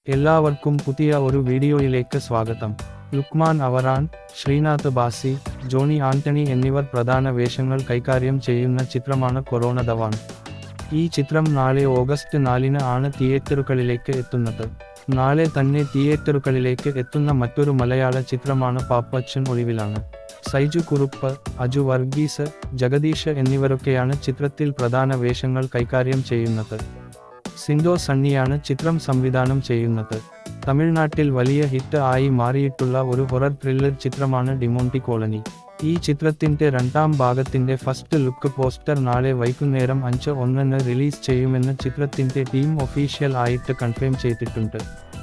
എല്ലാവർക്കും പുതിയ ഒരു വീഡിയോയിലേക്ക് സ്വാഗതം ലുക്മാൻ അവറാൻ ശ്രീനാഥ് ബാസി ജോണി ആന്റണി എന്നിവർ പ്രധാന വേഷങ്ങൾ കൈകാര്യം ചെയ്യുന്ന ചിത്രമാണ് കൊറോണ ദവാൻ ഈ ചിത്രം നാളെ ഓഗസ്റ്റ് നാലിന് ആണ് തിയേറ്ററുകളിലേക്ക് എത്തുന്നത് നാളെ തന്നെ തിയേറ്ററുകളിലേക്ക് എത്തുന്ന മറ്റൊരു മലയാള ചിത്രമാണ് പാപ്പച്ചൻ ഒളിവിലാണ് സൈജു കുറുപ്പ് അജു വർഗീസ് ജഗദീഷ് എന്നിവരൊക്കെയാണ് ചിത്രത്തിൽ പ്രധാന വേഷങ്ങൾ കൈകാര്യം ചെയ്യുന്നത് സിൻഡോ സണ്ണിയാണ് ചിത്രം സംവിധാനം ചെയ്യുന്നത് തമിഴ്നാട്ടിൽ വലിയ ഹിറ്റ് ആയി മാറിയിട്ടുള്ള ഒരു ഹൊറർ ത്രില്ലർ ചിത്രമാണ് ഡിമോണ്ടി കോളനി ഈ ചിത്രത്തിന്റെ രണ്ടാം ഭാഗത്തിന്റെ ഫസ്റ്റ് ലുക്ക് പോസ്റ്റർ നാളെ വൈകുന്നേരം അഞ്ച് ഒന്നിന് റിലീസ് ചെയ്യുമെന്ന് ചിത്രത്തിന്റെ ടീം ഒഫീഷ്യൽ ആയിട്ട് കൺഫേം ചെയ്തിട്ടുണ്ട്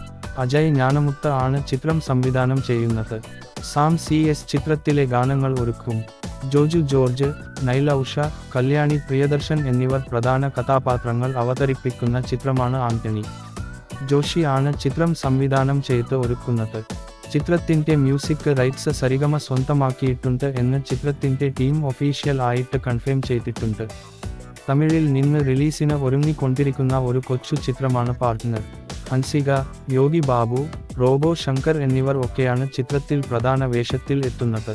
അജയ് ജ്ഞാനമുത്ത ആണ് ചിത്രം സംവിധാനം ചെയ്യുന്നത് സാം സി എസ് ചിത്രത്തിലെ ഗാനങ്ങൾ ഒരുക്കും ജോജു ജോർജ് നൈല ഉഷ കല്യാണി പ്രിയദർശൻ എന്നിവർ പ്രധാന കഥാപാത്രങ്ങൾ അവതരിപ്പിക്കുന്ന ചിത്രമാണ് ആന്റണി ജോഷി ആണ് ചിത്രം സംവിധാനം ചെയ്ത് ഒരുക്കുന്നത് ചിത്രത്തിന്റെ മ്യൂസിക് റൈറ്റ്സ് സരിഗമ സ്വന്തമാക്കിയിട്ടുണ്ട് എന്ന് ചിത്രത്തിന്റെ ടീം ഒഫീഷ്യൽ ആയിട്ട് കൺഫേം ചെയ്തിട്ടുണ്ട് തമിഴിൽ നിന്ന് റിലീസിന് ഒരുങ്ങിക്കൊണ്ടിരിക്കുന്ന ഒരു കൊച്ചു ചിത്രമാണ് പാർട്ട്ണർ ഹൻസിക യോഗി ബാബു റോബോ ശങ്കർ എന്നിവർ ഒക്കെയാണ് ചിത്രത്തിൽ പ്രധാന വേഷത്തിൽ എത്തുന്നത്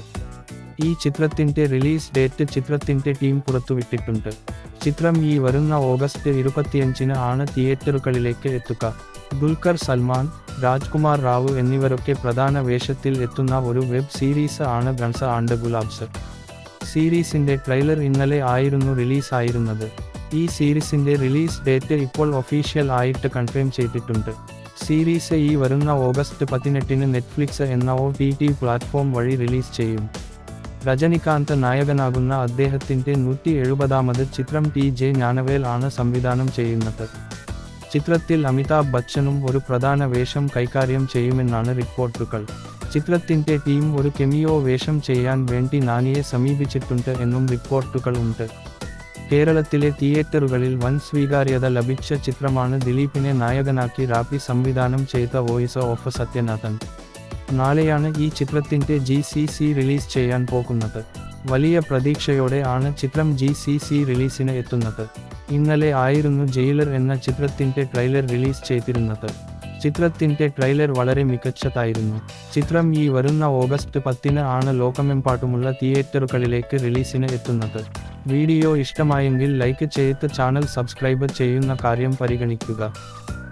ഈ ചിത്രത്തിന്റെ റിലീസ് ഡേറ്റ് ചിത്രത്തിന്റെ ടീം പുറത്തുവിട്ടിട്ടുണ്ട് ചിത്രം ഈ വരുന്ന ഓഗസ്റ്റ് ഇരുപത്തിയഞ്ചിന് ആണ് തിയേറ്ററുകളിലേക്ക് എത്തുക ദുൽഖർ സൽമാൻ രാജ്കുമാർ റാവു എന്നിവരൊക്കെ പ്രധാന വേഷത്തിൽ എത്തുന്ന ഒരു വെബ് സീരീസ് ആണ് ഗൺസ ആൻഡ് ഗുലാബ്സ് സീരീസിന്റെ ട്രെയിലർ ഇന്നലെ ആയിരുന്നു റിലീസ് ആയിരുന്നത് ഈ സീരീസിന്റെ റിലീസ് ഡേറ്റ് ഇപ്പോൾ ഒഫീഷ്യൽ ആയിട്ട് കൺഫേം ചെയ്തിട്ടുണ്ട് സീരീസ് ഈ വരുന്ന ഓഗസ്റ്റ് പതിനെട്ടിന് നെറ്റ്ഫ്ലിക്സ് എന്ന ഒ ടി ടി പ്ലാറ്റ്ഫോം വഴി റിലീസ് ചെയ്യും രജനികാന്ത് നായകനാകുന്ന അദ്ദേഹത്തിന്റെ നൂറ്റി എഴുപതാമത് ചിത്രം ടി ജെ ജ്ഞാനവേൽ ആണ് സംവിധാനം ചെയ്യുന്നത് ചിത്രത്തിൽ അമിതാഭ് ബച്ചനും ഒരു പ്രധാന വേഷം കൈകാര്യം ചെയ്യുമെന്നാണ് റിപ്പോർട്ടുകൾ ചിത്രത്തിന്റെ ടീം ഒരു കെമിയോ വേഷം ചെയ്യാൻ വേണ്ടി നാനിയെ സമീപിച്ചിട്ടുണ്ട് എന്നും റിപ്പോർട്ടുകൾ ഉണ്ട് കേരളത്തിലെ തിയേറ്ററുകളിൽ വൻ സ്വീകാര്യത ലഭിച്ച ചിത്രമാണ് ദിലീപിനെ നായകനാക്കി റാപ്പി സംവിധാനം ചെയ്ത വോയിസ് ഓഫ് സത്യനാഥൻ നാളെയാണ് ഈ ചിത്രത്തിന്റെ ജി സി സി റിലീസ് ചെയ്യാൻ പോകുന്നത് വലിയ പ്രതീക്ഷയോടെ ആണ് ചിത്രം ജി സി സി റിലീസിന് എത്തുന്നത് ഇന്നലെ ആയിരുന്നു ജയിലർ എന്ന ചിത്രത്തിന്റെ ട്രെയിലർ റിലീസ് ചെയ്തിരുന്നത് ചിത്രത്തിന്റെ ട്രെയിലർ വളരെ മികച്ചതായിരുന്നു ചിത്രം ഈ വരുന്ന ഓഗസ്റ്റ് പത്തിന് ആണ് ലോകമെമ്പാടുമുള്ള തിയേറ്ററുകളിലേക്ക് റിലീസിന് എത്തുന്നത് വീഡിയോ ഇഷ്ടമായെങ്കിൽ ലൈക്ക് ചെയ്ത് ചാനൽ സബ്സ്ക്രൈബ് ചെയ്യുന്ന കാര്യം പരിഗണിക്കുക